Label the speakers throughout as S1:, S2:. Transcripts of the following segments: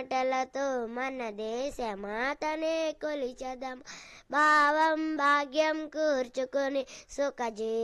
S1: మాటలతో మన దేశమాతనే కొలిచదం భావం భాగ్యం కూర్చుకొని సుఖ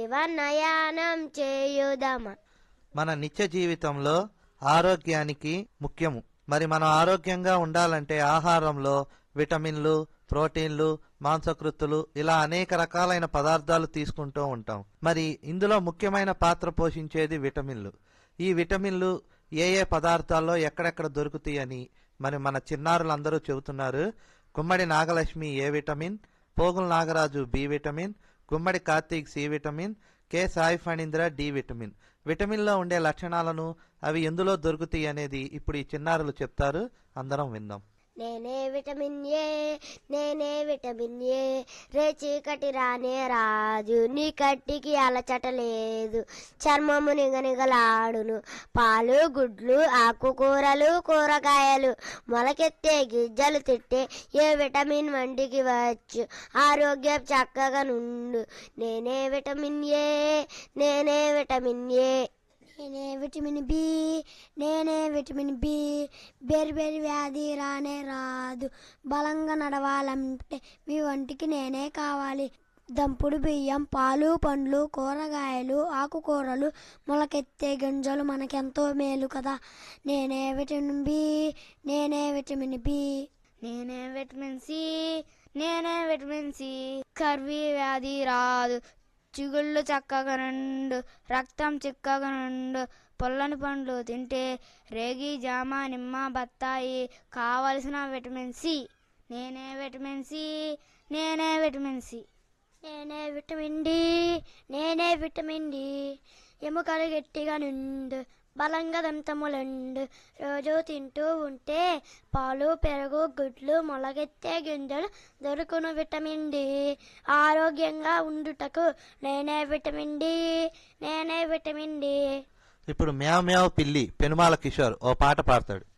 S1: జీవనయానం చేయుదమా
S2: మన నిత్య జీవితంలో ఆరోగ్యానికి ముఖ్యము మరి మనం ఆరోగ్యంగా ఉండాలంటే ఆహారంలో విటమిన్లు ప్రోటీన్లు మాంసకృత్తులు ఇలా అనేక రకాలైన పదార్థాలు తీసుకుంటూ ఉంటాం మరి ఇందులో ముఖ్యమైన పాత్ర పోషించేది విటమిన్లు ఈ విటమిన్లు ఏ ఏ పదార్థాల్లో ఎక్కడెక్కడ దొరుకుతాయని మరి మన చిన్నారులందరూ చెబుతున్నారు Gummadi Nagalakshmi A vitamin Pogula Nagaraju B vitamin Gummadi Karthik C vitamin K Sai Phanindra D vitamin విటమిన్లో ఉండే లక్షణాలను అవి ఎందులో దొరుకుతాయి అనేది ఇప్పుడు ఈ చిన్నారులు చెప్తారు అందరం విందాం
S1: నేనే విటమిన్ ఏ నేనే విటమిన్ ఏ రే చీకటి రానే రాజు నీ కట్టికి అలచట లేదు చర్మము నిగనిగలాడును పాలు గుడ్లు ఆకుకూరలు కూరగాయలు మొలకెత్తే గిజ్జలు తిట్టే ఏ విటమిన్ వంటికి వచ్చు ఆరోగ్యం చక్కగా నుండు నేనే విటమిన్ ఏ నేనే విటమిన్ ఏ
S3: నేనే విటమిన్ బి నేనే విటమిన్ బి బెరి బెరి వ్యాధి రానే రాదు బలంగా నడవాలంటే మీ వంటికి నేనే కావాలి దంపుడు బియ్యం పాలు పండ్లు కూరగాయలు ఆకుకూరలు మొలకెత్తే గింజలు మనకెంతో మేలు కదా నేనే విటమిన్ బి నేనే విటమిన్ బి
S4: నేనే విటమిన్ సి నేనే విటమిన్ సి కర్వీ వ్యాధి రాదు చిగుళ్ళు చక్కగా నుండు రక్తం చిక్కగా నుండు పొల్లని పండ్లు తింటే రేగి జామ నిమ్మ బత్తాయి కావలసిన విటమిన్ సి నేనే విటమిన్ సి నేనే విటమిన్ సి
S3: నేనే విటమిన్ డి నేనే విటమిన్ డి ఎముకలు గట్టిగా నుండు బలంగా దంతములుండు రోజు తింటూ ఉంటే పాలు పెరుగు గుడ్లు మొలగెత్తే గింజలు దొరుకును విటమిన్ డి ఆరోగ్యంగా ఉండుటకు నేనే విటమిన్ డి నేనే విటమిన్ డి
S2: ఇప్పుడు మ్యావ్ మ్యావ్ పిల్లి పెనుమాల కిషోర్ ఓ పాట పాడతాడు